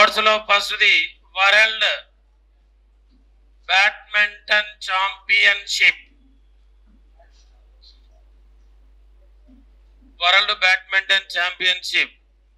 వరుసలో ఫస్ట్ది world badminton championship world badminton championship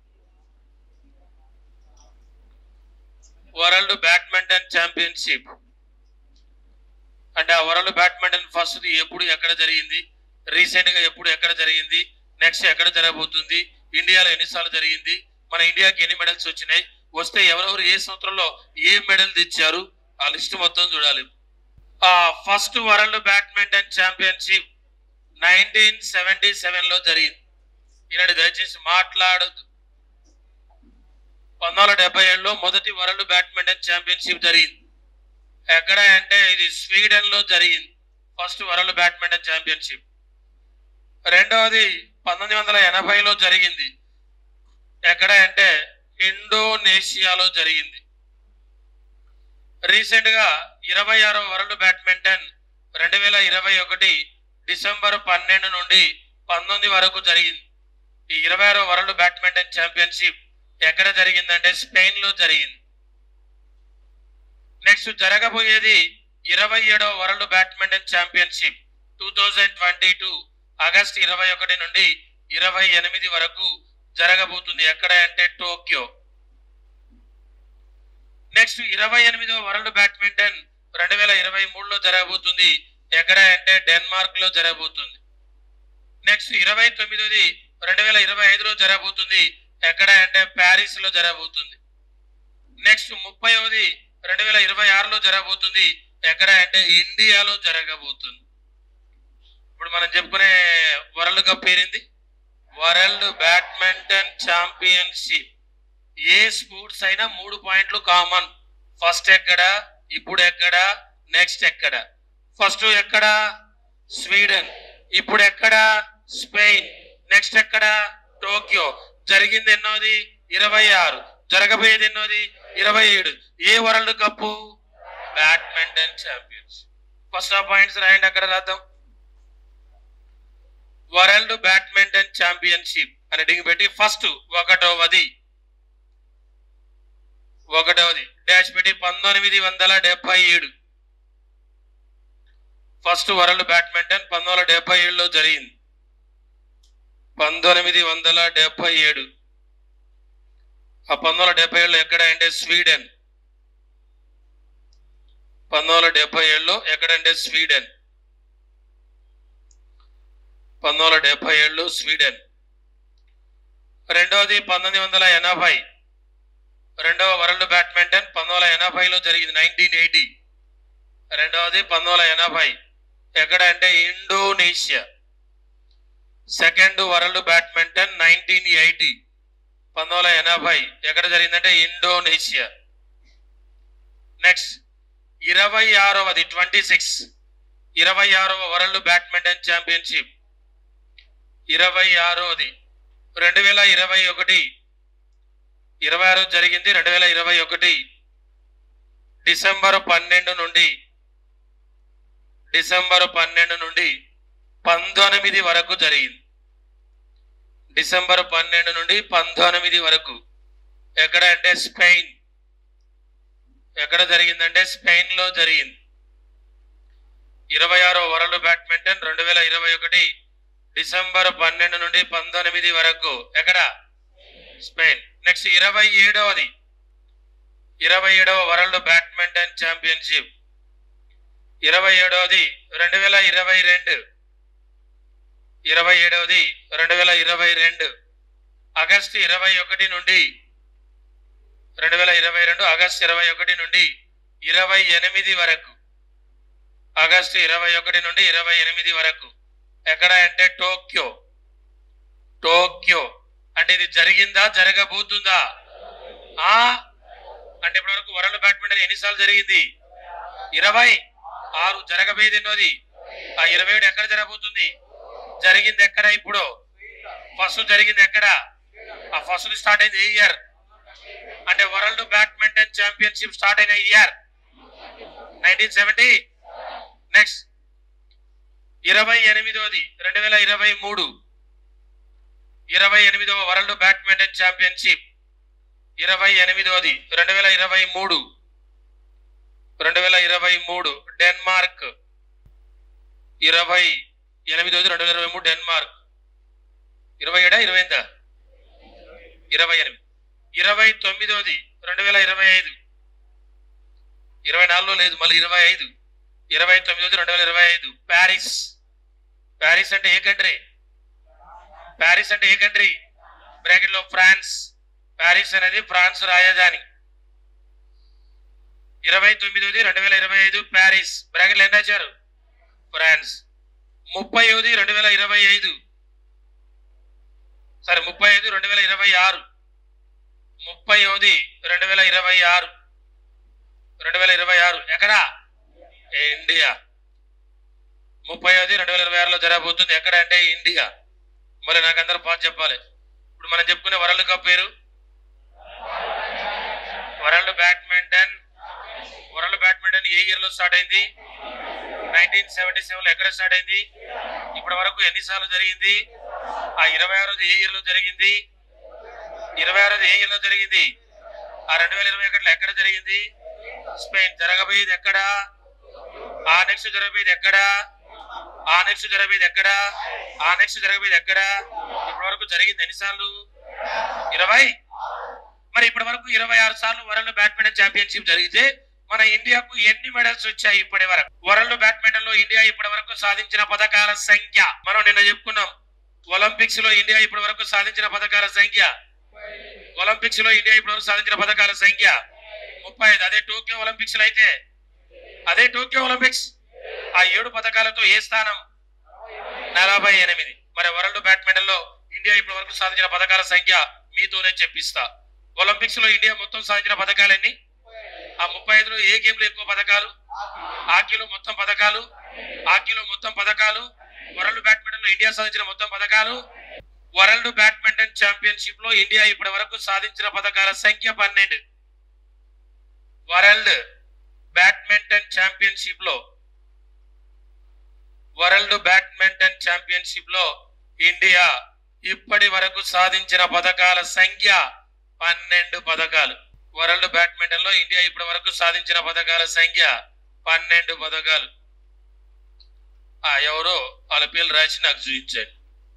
world badminton championship అంటే ఆ వరల్డ్ బ్యాడ్మింటన్ ఫస్ట్ ఎప్పుడు ఎక్కడ జరిగింది రీసెంట్ గా ఎప్పుడు ఎక్కడ జరిగింది నెక్స్ట్ ఎక్కడ జరగబోతుంది ఇండియాలో ఎన్నిసార్లు జరిగింది మన ఇండియాకి ఎన్ని మెడల్స్ వచ్చినాయి వస్తే ఎవరెవరు ఏ సంవత్సరంలో ఏ మెడల్ తెచ్చారు ఆ లిస్ట్ మొత్తం చూడాలి ఆ first world badminton championship nineteen seventy seven లో జరిగింది ఈనాడు దయచేసి మాట్లాడదు పంతొమ్మిది వందల డెబ్బై ఏడులో మొదటి వరల్డ్ బ్యాడ్మింటన్ ఛాంపియన్షిప్ జరిగింది ఎక్కడ అంటే ఇది స్వీడన్ లో జరిగింది ఫస్ట్ వరల్డ్ బ్యాడ్మింటన్ ఛాంపియన్షిప్ రెండవది పంతొమ్మిది వందల ఎనభైలో జరిగింది ఎక్కడ అంటే ఇండోనేషియాలో జరిగింది రీసెంట్ గా ఇరవై ఆరో వరల్డ్ బ్యాడ్మింటన్ రెండు వేల ఇరవై ఒకటి డిసెంబర్ పన్నెండు నుండి పంతొమ్మిది వరకు జరిగింది ఈ ఇరవై ఆరో వరల్డ్ బ్యాడ్మింటన్ ఛాంపియన్షిప్ ఎక్కడ జరిగిందంటే స్పెయిన్ లో జరిగింది నెక్స్ట్ జరగబోయేది ఇరవై ఏడవ world badminton championship two thousand twenty two August ఇరవై ఒకటి నుండి ఇరవై ఎనిమిది వరకు జరగబోతుంది ఎక్కడ అంటే టోక్యో నెక్స్ట్ ఇరవై ఎనిమిదవ వరల్డ్ బ్యాడ్మింటన్ రెండు వేల ఇరవై మూడులో జరగబోతుంది ఎక్కడ అంటే డెన్మార్క్ లో జరగబోతుంది నెక్స్ట్ ఇరవై తొమ్మిదోది రెండు వేల ఇరవై ఐదులో జరగబోతుంది ఎక్కడ అంటే ప్యారిస్ లో జరగబోతుంది నెక్స్ట్ ముప్పైవది రెండు వేల ఇరవై ఆరులో జరగబోతుంది ఎక్కడ అంటే ఇండియాలో జరగబోతుంది ఇప్పుడు మనం చెప్పుకునే వరల్డ్ కప్ పేరింది వరల్డ్ బ్యాడ్మింటన్ ఛాంపియన్షిప్ ఏ స్పోర్ట్స్ అయినా మూడు పాయింట్లు కామన్ ఫస్ట్ ఎక్కడ ఇప్పుడు ఎక్కడ నెక్స్ట్ ఎక్కడ ఫస్ట్ ఎక్కడ స్వీడన్ ఇప్పుడు ఎక్కడ స్పెయిన్ నెక్స్ట్ ఎక్కడ టోక్యో జరిగింది ఎన్నోది ఇరవై ఆరు జరగబోయేది ఎన్నోది ఇరవై ఏడు ఏ world cup badminton champions first ఆ పాయింట్స్ రాయండి అక్కడ రాద్దాం వరల్డ్ బ్యాడ్మింటన్ ఛాంపియన్షిప్ అని డింగ్ పెట్టి ఫస్ట్ ఒకటవది ఒకటవది డాష్ పెట్టి పంతొమ్మిది వందల డెబ్బై ఏడు ఫస్ట్ వరల్డ్ బ్యాడ్మింటన్ పంతొమ్మిది వందల డెబ్బై ఏడులో జరిగింది పంతొమ్మిది వందల డెబ్బై ఏడు ఆ పంతొమ్మిది వందల డెబ్బై ఏడులో ఎక్కడ అంటే స్వీడన్ పంతొమ్మిది వందల డెబ్బై ఏడులో ఎక్కడంటే స్వీడన్ పంతొమ్మిది వందల డెబ్బై ఏడులో స్వీడన్ రెండవది పంతొమ్మిది వందల ఎనభై రెండవ వరల్డ్ బ్యాడ్మింటన్ పంతొమ్మిది వందల ఎనభైలో జరిగింది నైన్టీన్ ఎయిటీ రెండవది పంతొమ్మిది వందల ఎనభై ఎక్కడ అంటే Indonesia second world badminton nineteen eighty పంతొమ్మిది వందల ఎనభై ఎక్కడ జరిగిందంటే ఇండోనేషియా నెక్స్ట్ ఇరవై ఆరవది ట్వంటీ సిక్స్ ఇరవై ఆరవ వరల్డ్ బ్యాడ్మింటన్ ఛాంపియన్షిప్ ఇరవై ఆరోది రెండు వేల ఇరవై ఒకటి ఇరవై ఆరు జరిగింది రెండు వేల ఇరవై ఒకటి డిసెంబర్ పన్నెండు నుండి డిసెంబర్ పన్నెండు నుండి పంతొమ్మిది వరకు జరిగింది డిసెంబర్ పన్నెండు నుండి పంతొమ్మిది వరకు ఎక్కడ అంటే స్పెయిన్ ఎక్కడ జరిగిందంటే స్పెయిన్ లో జరిగింది ఇరవై ఆరో వరల్డ్ బ్యాడ్మింటన్ రెండు వేల ఇరవై ఒకటి డిసెంబర్ పన్నెండు నుండి పంతొమ్మిది వరకు ఎక్కడ స్పెయిన్ నెక్స్ట్ ఇరవై ఏడవది ఇరవై ఏడవ వరల్డ్ బ్యాడ్మింటన్ ఛాంపియన్షిప్ ఇరవై ఏడవది రెండు వేల ఇరవై రెండు ఇరవై ఏడవది రెండు వేల ఇరవై రెండు ఆగస్టు ఇరవై ఒకటి నుండి రెండు వేల ఇరవై రెండు ఆగస్టు ఇరవై ఒకటి నుండి ఇరవై ఎనిమిది వరకు ఆగస్టు ఇరవై ఒకటి నుండి ఇరవై ఎనిమిది వరకు ఎక్కడ అంటే టోక్యో టోక్యో అంటే ఇది జరిగిందా జరగబోతుందా ఆ అంటే ఇప్పటి వరకు వరల్డ్ బ్యాడ్మింటన్ ఎన్నిసార్లు జరిగింది ఇరవై ఆరు జరగబోయేది ఎన్నోది ఆ ఇరవై ఏడు ఎక్కడ జరగబోతుంది జరిగింది ఎక్కడ ఇప్పుడు ఫస్ట్ జరిగింది ఎక్కడ ఆ ఫస్ట్ స్టార్ట్ అయింది ఏ ఇయర్ అంటే వరల్డ్ బ్యాడ్మింటన్ ఛాంపియన్షిప్ స్టార్ట్ అయిన ఇయర్ నైన్టీన్ సెవెంటీ నెక్స్ట్ ఇరవై ఎనిమిదవది రెండు వేల ఇరవై మూడు ఇరవై ఎనిమిదవ వరల్డ్ బ్యాడ్మింటన్ ఛాంపియన్షిప్ ఇరవై ఎనిమిదోది రెండు వేల ఇరవై మూడు రెండు వేల ఇరవై మూడు డెన్మార్క్ ఇరవై ఎనిమిదోది రెండు వేల ఇరవై మూడు డెన్మార్క్ ఇరవై ఏడా ఇరవై ఎనిమిదా ఇరవై ఎనిమిది ఇరవై తొమ్మిదోది రెండు వేల ఇరవై ఐదు ఇరవై నాలుగులో లేదు మళ్ళీ ఇరవై ఐదు ఇరవై తొమ్మిదోది రెండు వేల ఇరవై ఐదు ప్యారిస్ ప్యారిస్ అంటే ఏ కంట్రీ ప్యారిస్ అంటే ఏ కంట్రీ బ్రాకెట్ లో ఫ్రాన్స్ ప్యారిస్ అనేది ఫ్రాన్స్ రాజధాని ఇరవై తొమ్మిదోది రెండు వేల ఇరవై ఐదు ప్యారిస్ బ్రాకెట్లు ఎన్ని రాశారు ఫ్రాన్స్ ముప్పైది రెండు వేల ఇరవై ఐదు సరే ముప్పై ఐదు రెండు వేల ఇరవై ఆరు ముప్పైది రెండు వేల ఇరవై ఆరు రెండు వేల ఇరవై ఆరు ఎక్కడా ఇండియా ముప్పై ఐదు రెండు వేల ఇరవై ఆరులో జరగబోతుంది ఎక్కడ అంటే ఇండియా మరి నాకు అందరూ పాస్ చెప్పాలి ఇప్పుడు మనం చెప్పుకునే వరల్డ్ కప్ పేరు వరల్డ్ బ్యాడ్మింటన్ వరల్డ్ బ్యాడ్మింటన్ ఏ ఇయర్ లో స్టార్ట్ అయింది నైన్టీన్ సెవెంటీ సెవెన్ లో ఎక్కడ స్టార్ట్ అయింది ఇప్పటి వరకు ఎన్నిసార్లు జరిగింది ఆ ఇరవై ఆరోది ఏ ఇయర్ లో జరిగింది ఇరవై ఆరోది ఏ ఇయర్ లో జరిగింది ఆ రెండు వేల ఇరవై ఒకటిలో ఎక్కడ జరిగింది స్పెయిన్ జరగబోయేది ఎక్కడ ఆ నెక్స్ట్ జరగబోయేది ఎక్కడ ఆ నెక్స్ట్ జరగబోయేది ఎక్కడ ఆ నెక్స్ట్ జరగబోయేది ఎక్కడ ఇప్పటి వరకు జరిగింది ఎన్నిసార్లు ఇరవై మరి ఇప్పటి వరకు ఇరవై ఆరు సార్లు వరల్డ్ బ్యాడ్మింటన్ ఛాంపియన్షిప్ జరిగితే మన ఇండియాకు ఎన్ని మెడల్స్ వచ్చాయి ఇప్పటి వరకు వరల్డ్ బ్యాడ్మింటన్ లో ఇండియా ఇప్పటి వరకు సాధించిన పథకాల సంఖ్య మనం నిన్న చెప్పుకున్నాం ఒలింపిక్స్ లో ఇండియా ఇప్పటి వరకు సాధించిన పథకాల సంఖ్య ఒలింపిక్స్ లో ఇండియా ఇప్పటి వరకు సాధించిన పథకాల సంఖ్య ముప్పై ఐదు అదే టోక్యో ఒలింపిక్స్ లో అయితే అదే టోక్యో ఒలింపిక్స్ ఆ ఏడు పథకాలతో ఏ స్థానం నలభై ఎనిమిది మరి వరల్డ్ బ్యాడ్మింటన్ లో ఇండియా ఇప్పటి వరకు సాధించిన పథకాల సంఖ్య మీతోనే చెప్పిస్తా ఒలింపిక్స్ లో ఇండియా మొత్తం సాధించిన పథకాలన్నీ ఆ ముప్పై ఐదులో ఏ గేమ్ లో ఎక్కువ పథకాలు హాకీలో మొత్తం పథకాలు హాకీలో మొత్తం పథకాలు వరల్డ్ బ్యాడ్మింటన్ లో ఇండియా సాధించిన మొత్తం పథకాలు వరల్డ్ బ్యాడ్మింటన్ ఛాంపియన్షిప్ లో ఇండియా ఇప్పటి వరకు సాధించిన పథకాల సంఖ్య పన్నెండు వరల్డ్ బ్యాడ్మింటన్ ఛాంపియన్షిప్ లో వరల్డ్ బ్యాడ్మింటన్ ఛాంపియన్షిప్ లో ఇండియా ఇప్పటి వరకు సాధించిన పథకాల సంఖ్య పన్నెండు పథకాలు వరల్డ్ బ్యాడ్మింటన్ లో ఇండియా ఇప్పటి వరకు సాధించిన పథకాల సంఖ్య పన్నెండు పథకాలు ఆ ఎవరో వాళ్ళ పేర్లు రాసి నాకు చూపించండి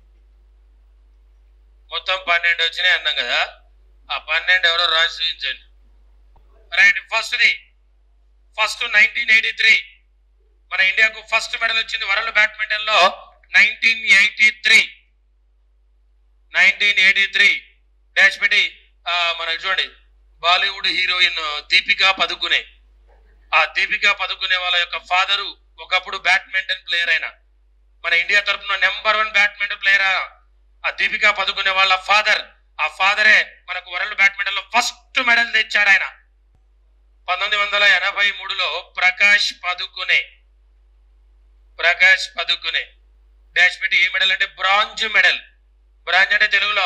మొత్తం పన్నెండు వచ్చినాయి అన్నాం కదా ఆ పన్నెండు ఎవరో రాసి చూపించండి రైట్ ఫస్ట్ది ఫస్ట్ నైన్టీన్ ఎయిటీ త్రీ మన ఇండియాకు ఫస్ట్ మెడల్ వచ్చింది వరల్డ్ బ్యాడ్మింటన్ లో nineteen eighty three nineteen eighty three dash పెట్టి ఆ, మనకి చూడండి బాలీవుడ్ హీరోయిన్ దీపికా పదుకునే ఆ దీపికా పదుకునే వాళ్ళ యొక్క ఫాదరు ఒకప్పుడు బ్యాడ్మింటన్ ప్లేయర్ అయిన మన ఇండియా తరఫున నెంబర్ వన్ బ్యాడ్మింటన్ ప్లేయర్ ఆ దీపికా పదుకునే వాళ్ళ ఫాదర్ ఆ ఫాదరే మనకు వరల్డ్ బ్యాడ్మింటన్ లో ఫస్ట్ మెడల్ తెచ్చాడు ఆయన పంతొమ్మిది వందల ఎనభై మూడులో ప్రకాష్ పదుకునే ప్రకాష్ పదుకునే డాష్ పెట్టి ఏ మెడల్ అంటే బ్రాంజ్ మెడల్ బ్రాంజ్ అంటే తెలుగులో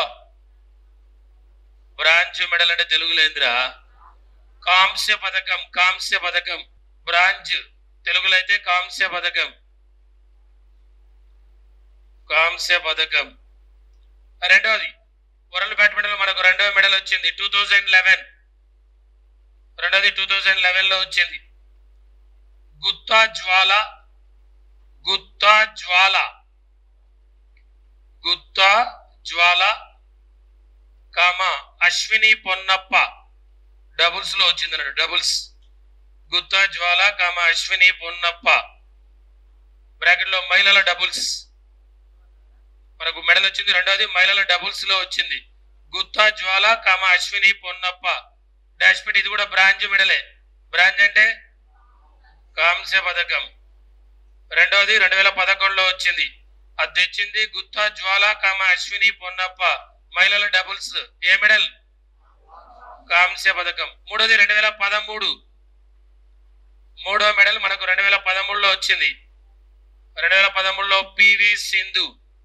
బ్రాంజ్ మెడల్ అంటే తెలుగులో ఏందిరా కాంస్య పథకం కాంస్య పథకం బ్రాంజ్ తెలుగులో అయితే కాంస్య పథకం కాంస్య పథకం రెండవది వరల్డ్ బ్యాడ్మింటన్ లో మనకు రెండవ మెడల్ వచ్చింది టూ థౌజండ్ లెవెన్ రెండవది టూ థౌజండ్ లెవెన్ లో వచ్చింది గుత్తా జ్వాల గుత్తా జ్వాల గుత్తా జ్వాల కామ అశ్విని పొన్నప్ప డబుల్స్ లో వచ్చింది అన్నాడు doubles Gutta Jwala comma Ashwini Ponnappa bracket లో మహిళల డబుల్స్ మనకు మెడల్ వచ్చింది రెండవది మహిళల డబుల్స్ లో వచ్చింది గుత్తా జ్వాల కామ అశ్విని పొన్నప్ప డాష్ పెట్టి ఇది కూడా బ్రాంజ్ మెడలే బ్రాంజ్ అంటే కాంస్య పథకం రెండవది రెండు వేల పదకొండులో వచ్చింది అది తెచ్చింది గుత్తా జ్వాల కామ అశ్విని పొన్నప్ప మహిళల డబుల్స్ ఏ మెడల్ కాంస్య పథకం మూడోది రెండు వేల పదమూడు మూడో మెడల్ మనకు రెండు వేల పదమూడులో వచ్చింది రెండు వేల పదమూడులో పివి సింధు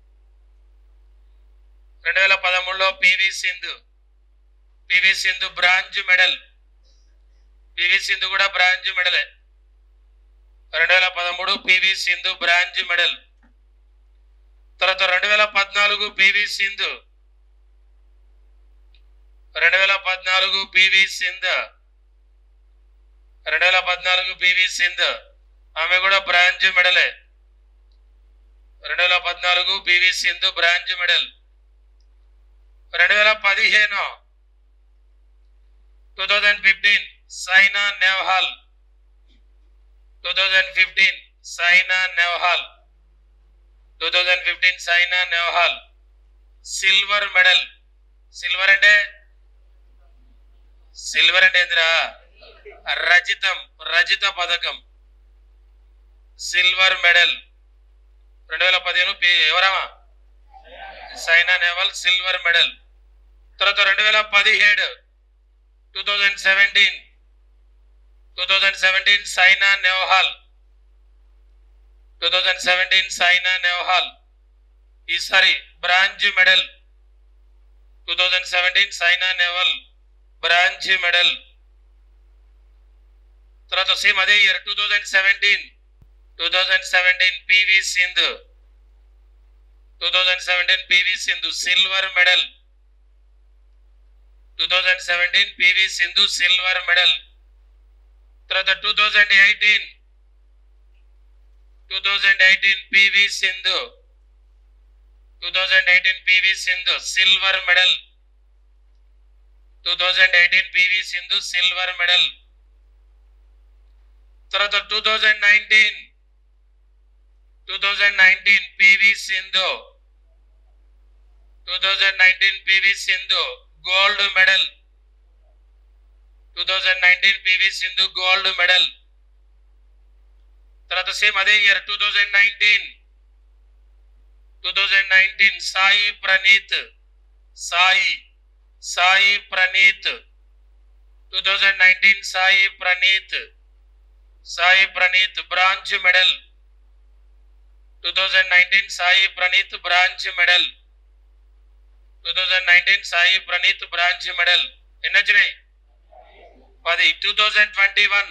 రెండు వేల పదమూడులో పివి సింధు పివి సింధు బ్రాంజ్ మెడల్ పివి సింధు కూడా బ్రాంజ్ మెడలే రెండు వేల పదమూడు పివి సింధు బ్రాంజ్ మెడల్ తర్వాత రెండు వేల పద్నాలుగు పివి సింధు రెండు వేల పద్నాలుగు పివి సింధ్ రెండు వేల పద్నాలుగు పివి సింధ్ ఆమె కూడా బ్రాంజ్ మెడలే రెండు వేల పద్నాలుగు పివి సింధు బ్రాంజ్ మెడల్ రెండు వేల పదిహేను two thousand fifteen Saina Nehwal two thousand fifteen Saina Nehwal two thousand fifteen Saina Nehwal silver medal silver అంటే సిల్వర్ అంటే ఏందిరా రజితం రజిత పథకం సిల్వర్ మెడల్ రెండు వేల పదిహేను పి- ఎవరమ్మా సైనా నెహ్వాల్ సిల్వర్ మెడల్ తర్వాత రెండు వేల పదిహేడు two thousand seventeen two thousand seventeen Saina Nehwal two thousand seventeen Saina Nehwal ఈసారి bronze medal two thousand seventeen Saina Nehwal bronze medal తర్వాత సేమ్ అదే year two thousand seventeen two thousand seventeen PV Sindhu two thousand seventeen PV Sindhu silver medal two thousand seventeen PV Sindhu silver medal తర్వాత two thousand eighteen two thousand eighteen PV Sindhu two thousand eighteen PV Sindhu silver medal two thousand eighteen PV Sindhu silver medal తర్వాత two thousand nineteen two thousand nineteen PV Sindhu two thousand nineteen PV Sindhu gold medal two thousand nineteen PV Sindhu gold medal తర్వాత same అదే year two thousand nineteen two thousand nineteen Sai Praneeth Sai Sai Praneeth two thousand nineteen Sai Praneeth Sai Praneeth bronze medal two thousand nineteen Sai Praneeth bronze medal two thousand nineteen Sai Praneeth bronze medal ఎన్ని వచ్చినాయి పది two thousand twenty one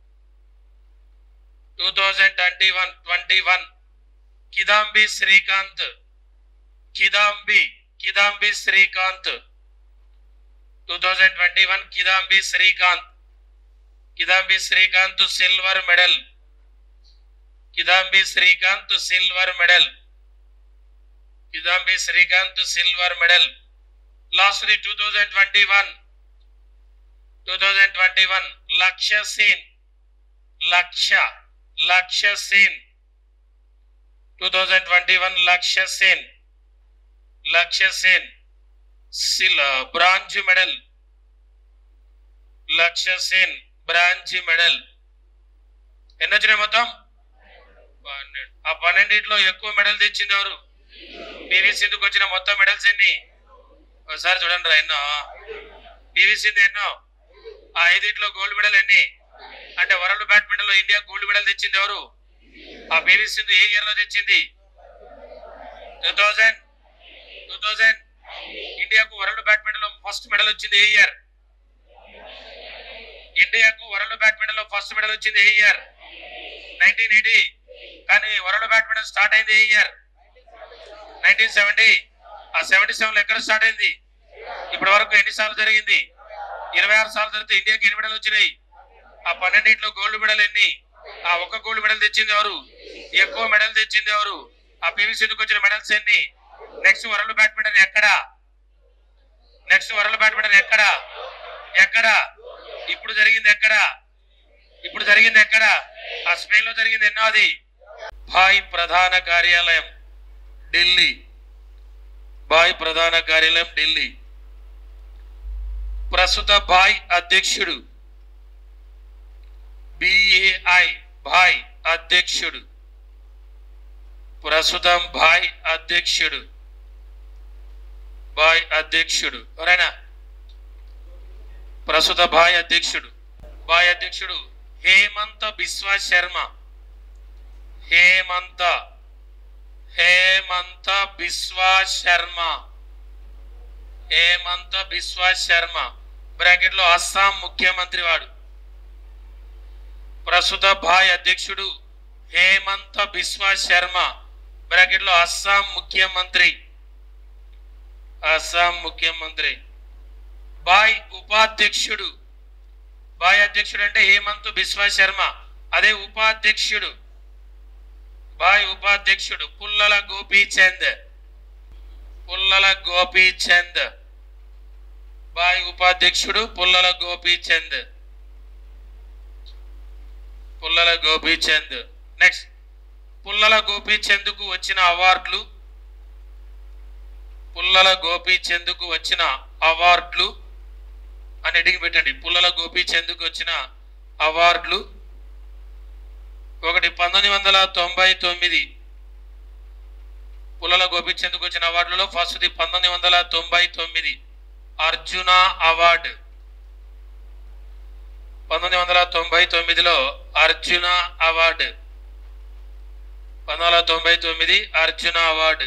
two thousand twenty one twenty one Kidambi Srikanth Kidambi Kidambi Srikanth two thousand twenty one Kidambi Srikanth Kidambi Srikanth silver medal Kidambi Srikanth silver medal Kidambi Srikanth silver medal last two thousand twenty one two thousand twenty one Lakshya Sen Lakshya Lakshya Sen two thousand twenty one Lakshya Sen లక్ష్య సేన్ సిల్ bronze medal లక్ష్య Sen branch medal ఎన్ని వచ్చినాయి మొత్తం పన్నెండు ఆ పన్నెండింటిలో ఎక్కువ medal తెచ్చింది ఎవరు పివి సింధుకు వచ్చిన మొత్తం మెడల్స్ ఎన్ని ఒకసారి చూడండి రా ఎన్నో పివి సింధు ఎన్నో ఆ ఐదింట్లో గోల్డ్ మెడల్ ఎన్ని అంటే వరల్డ్ బ్యాడ్మింటన్ లో ఇండియా గోల్డ్ మెడల్ తెచ్చింది ఎవరు ఆ పివి సింధు ఏ ఇయర్ లో తెచ్చింది టూ థౌజండ్ టూ థౌజండ్ ఇండియాకు వరల్డ్ బ్యాడ్మింటన్ లో ఫస్ట్ మెడల్ వచ్చింది ఏ ఇయర్ ఇండియాకు వరల్డ్ బ్యాడ్మింటన్ లో ఫస్ట్ మెడల్ వచ్చింది ఏ ఇయర్ నైన్టీన్ ఎయిటీ కానీ వరల్డ్ బ్యాడ్మింటన్ స్టార్ట్ అయింది ఏ ఇయర్ నైన్టీన్ సెవెంటీ ఆ సెవెంటీ సెవెన్ ఎక్కడ స్టార్ట్ అయింది ఇప్పటి వరకు ఎన్ని సార్లు జరిగింది ఇరవై ఆరు సార్లు జరిగితే ఇండియాకి ఎన్ని మెడల్ వచ్చినాయి ఆ పన్నెండింటిలో గోల్డ్ మెడల్ ఎన్ని ఆ ఒక్క గోల్డ్ మెడల్ తెచ్చింది ఎవరు ఎక్కువ మెడల్ తెచ్చింది ఎవరు ఆ పివి సింధుకు వచ్చిన మెడల్స్ ఎన్ని నెక్స్ట్ వరల్డ్ బ్యాడ్మింటన్ ఎక్కడ నెక్స్ట్ వరల్డ్ బ్యాడ్మింటన్ ఎక్కడ ఎక్కడ ఇప్పుడు జరిగింది ఎక్కడ ఇప్పుడు జరిగింది ఎక్కడ ఆ స్పెయిన్ లో జరిగింది ఎన్నో అది భాయ్ ప్రధాన కార్యాలయం ఢిల్లీ భాయ్ ప్రధాన కార్యాలయం ఢిల్లీ ప్రస్తుత భాయ్ అధ్యక్షుడు బిఏఐ భాయ్ అధ్యక్షుడు ప్రస్తుతం భాయ్ అధ్యక్షుడు భాయ్ అధ్యక్షుడు ఎవరైనా ప్రస్తుత భాయ్ అధ్యక్షుడు భాయ్ అధ్యక్షుడు హేమంత బిశ్వా శర్మ హేమంత హేమంత బిశ్వా శర్మ హేమంత బిశ్వా శర్మ బ్రాకెట్ లో అస్సాం ముఖ్యమంత్రి వాడు ప్రస్తుత భాయ్ అధ్యక్షుడు హేమంత బిశ్వా శర్మ బ్రాకెట్ లో అస్సాం ముఖ్యమంత్రి అస్సాం ముఖ్యమంత్రి బాయ్ ఉపాధ్యక్షుడు బాయ్ అధ్యక్షుడు అంటే హేమంత్ బిశ్వ శర్మ అదే ఉపాధ్యక్షుడు బాయ్ ఉపాధ్యక్షుడు పుల్లల గోపీచంద్ పుల్లల గోపీచంద్ బాయ్ ఉపాధ్యక్షుడు పుల్లల గోపీచంద్ పుల్లల గోపీచంద్ నెక్స్ట్ పుల్లల గోపీచంద్కు వచ్చిన అవార్డులు పుల్లల గోపీచంద్కు వచ్చిన అవార్డులు అని అడిగి పెట్టండి పుల్లల గోపీచంద్కు వచ్చిన అవార్డులు ఒకటి పంతొమ్మిది వందల తొంభై తొమ్మిది పుల్లల గోపీచంద్కు వచ్చిన అవార్డులలో ఫస్ట్ది పంతొమ్మిది వందల తొంభై తొమ్మిది అర్జున అవార్డు పంతొమ్మిది వందల తొంభై తొమ్మిదిలో అర్జున అవార్డు పంతొమ్మిది వందల తొంభై తొమ్మిది అర్జున అవార్డు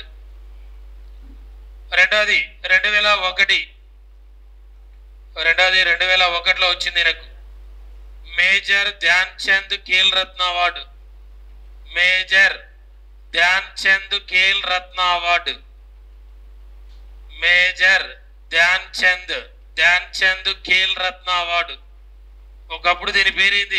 రెండోది రెండు వేల ఒకటి రెండోది రెండు వేల ఒకటిలో వచ్చింది నాకు major Dhyan Chand Khel Ratna award major Dhyan Chand Khel Ratna award major Dhyan Chand Dhyan Chand Khel Ratna award ఒకప్పుడు దీని పేరేంది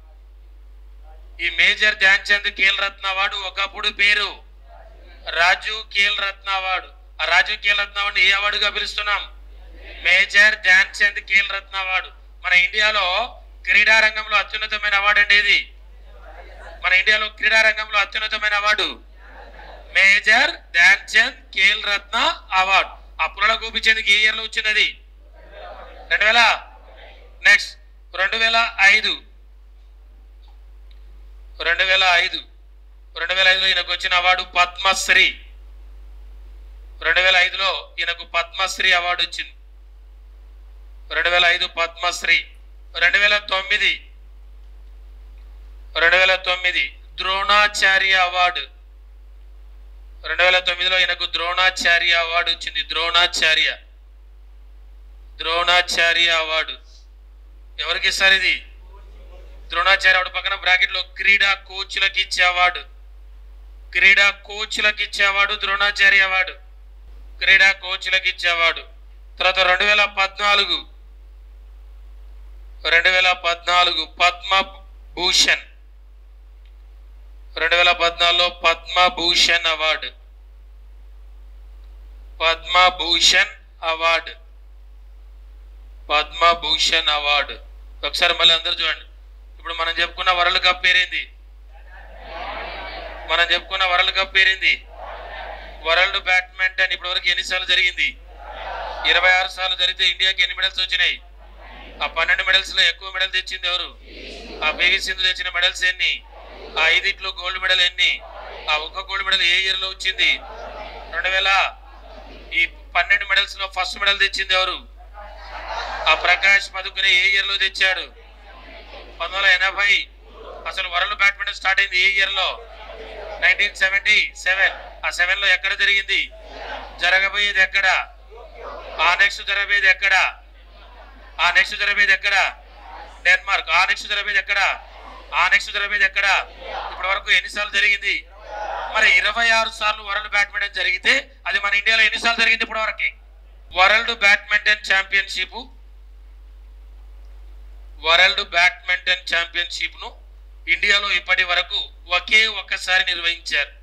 ఈ మేజర్ ధ్యాన్ చంద్ ఖేల్ రత్న అవార్డు ఒకప్పుడు పేరు రాజు ఖేల్ రత్న అవార్డు ఆ రాజు ఖేల్ రత్న అవార్డు ఏ అవార్డుగా పిలుస్తున్నాం మేజర్ ధ్యాన్ చంద్ ఖేల్ రత్న అవార్డు మన ఇండియాలో క్రీడా రంగంలో అత్యున్నతమైన అవార్డు అంటే ఇది మన ఇండియాలో క్రీడా రంగంలో అత్యున్నతమైన award major Dhyan Chand Khel Ratna award ఆ పుల్లల గోపిచంద్కి ఏ ఇయర్ లో వచ్చింది అది రెండు వేల నెక్స్ట్ రెండు వేల ఐదు రెండు వేల ఐదు రెండు వేల ఐదులో ఈయనకు వచ్చిన అవార్డు పద్మశ్రీ రెండు వేల ఐదులో ఈయనకు పద్మశ్రీ అవార్డు వచ్చింది రెండు వేల ఐదు పద్మశ్రీ రెండు వేల తొమ్మిది రెండు వేల తొమ్మిది ద్రోణాచార్య అవార్డు రెండు వేల తొమ్మిదిలో ఈయనకు ద్రోణాచార్య అవార్డు వచ్చింది ద్రోణాచార్య ద్రోణాచార్య అవార్డు ఎవరికి ఇస్తారు ఇది ద్రోణాచార్య అవార్డు పక్కన బ్రాకెట్ లో క్రీడా కోచ్లకు ఇచ్చే అవార్డు క్రీడా కోచ్లకు ఇచ్చే అవార్డు ద్రోణాచార్య అవార్డు క్రీడా కోచ్లకు ఇచ్చే అవార్డు తర్వాత రెండు వేల పద్నాలుగు రెండు వేల పద్నాలుగు పద్మ భూషణ్ రెండు వేల పద్నాలుగులో Padma Bhushan award Padma Bhushan award Padma Bhushan award ఒకసారి మళ్ళీ అందరూ చూడండి ఇప్పుడు మనం చెప్పుకున్న వరల్డ్ కప్ పేరేంది మనం చెప్పుకున్న వరల్డ్ కప్ పేరేంది వరల్డ్ బ్యాడ్మింటన్ ఇప్పటి వరకు ఎన్నిసార్లు జరిగింది ఇరవై ఆరు సార్లు జరిగితే ఇండియాకి ఎన్ని మెడల్స్ వచ్చినాయి ఆ పన్నెండు మెడల్స్ లో ఎక్కువ మెడల్ తెచ్చింది ఎవరు ఆ పివి సింధు తెచ్చిన మెడల్స్ ఎన్ని ఆ ఐదిట్లో గోల్డ్ మెడల్ ఎన్ని ఆ ఒక్క గోల్డ్ మెడల్ ఏ ఇయర్ లో వచ్చింది రెండు వేల ఈ పన్నెండు మెడల్స్ లో ఫస్ట్ మెడల్ తెచ్చింది ఎవరు ఆ ప్రకాష్ పదుకుని ఏ ఇయర్ లో తెచ్చాడు పంతొమ్మిది వందల ఎనభై అసలు వరల్డ్ బ్యాడ్మింటన్ స్టార్ట్ అయింది ఏ ఇయర్ లో నైన్టీన్ సెవెంటీ సెవెన్ ఆ సెవెన్ లో ఎక్కడ జరిగింది జరగబోయేది ఎక్కడ ఆ నెక్స్ట్ జరగబోయేది ఎక్కడ ఆ నెక్స్ట్ జరగబోయేది ఎక్కడ డెన్మార్క్ ఆ నెక్స్ట్ జరగబోయేది ఎక్కడ ఆ నెక్స్ట్ జరగబోయేది ఎక్కడ ఇప్పటి వరకు ఎన్నిసార్లు జరిగింది మరి ఇరవై ఆరు సార్లు వరల్డ్ బ్యాడ్మింటన్ జరిగితే అది మన ఇండియాలో ఎన్నిసార్లు జరిగింది ఇప్పటి వరకు world badminton championship world badminton championship ను ఇండియాలో ఇప్పటి వరకు ఒకే ఒక్కసారి నిర్వహించారు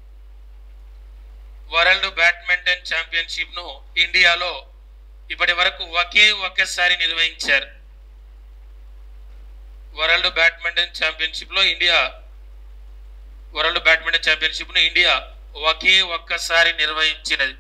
వరల్డ్ బ్యాడ్మింటన్ ఛాంపియన్షిప్ ను ఇండియాలో ఇప్పటి వరకు ఒకే ఒక్కసారి నిర్వహించారు వరల్డ్ బ్యాడ్మింటన్ ఛాంపియన్షిప్ లో ఇండియా వరల్డ్ బ్యాడ్మింటన్ ఛాంపియన్షిప్ ను ఇండియా ఒకే ఒక్కసారి నిర్వహించినది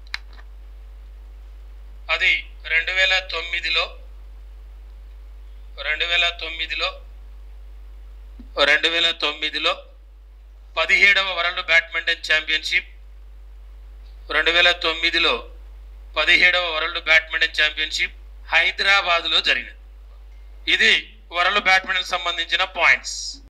అది రెండు వేల తొమ్మిదిలో రెండు వేల తొమ్మిదిలో రెండు వేల తొమ్మిదిలో పదిహేడవ వరల్డ్ బ్యాడ్మింటన్ ఛాంపియన్షిప్ రెండు వేల తొమ్మిదిలో పదిహేడవ వరల్డ్ బ్యాడ్మింటన్ ఛాంపియన్షిప్ హైదరాబాద్లో జరిగింది ఇది వరల్డ్ బ్యాడ్మింటన్ సంబంధించిన పాయింట్స్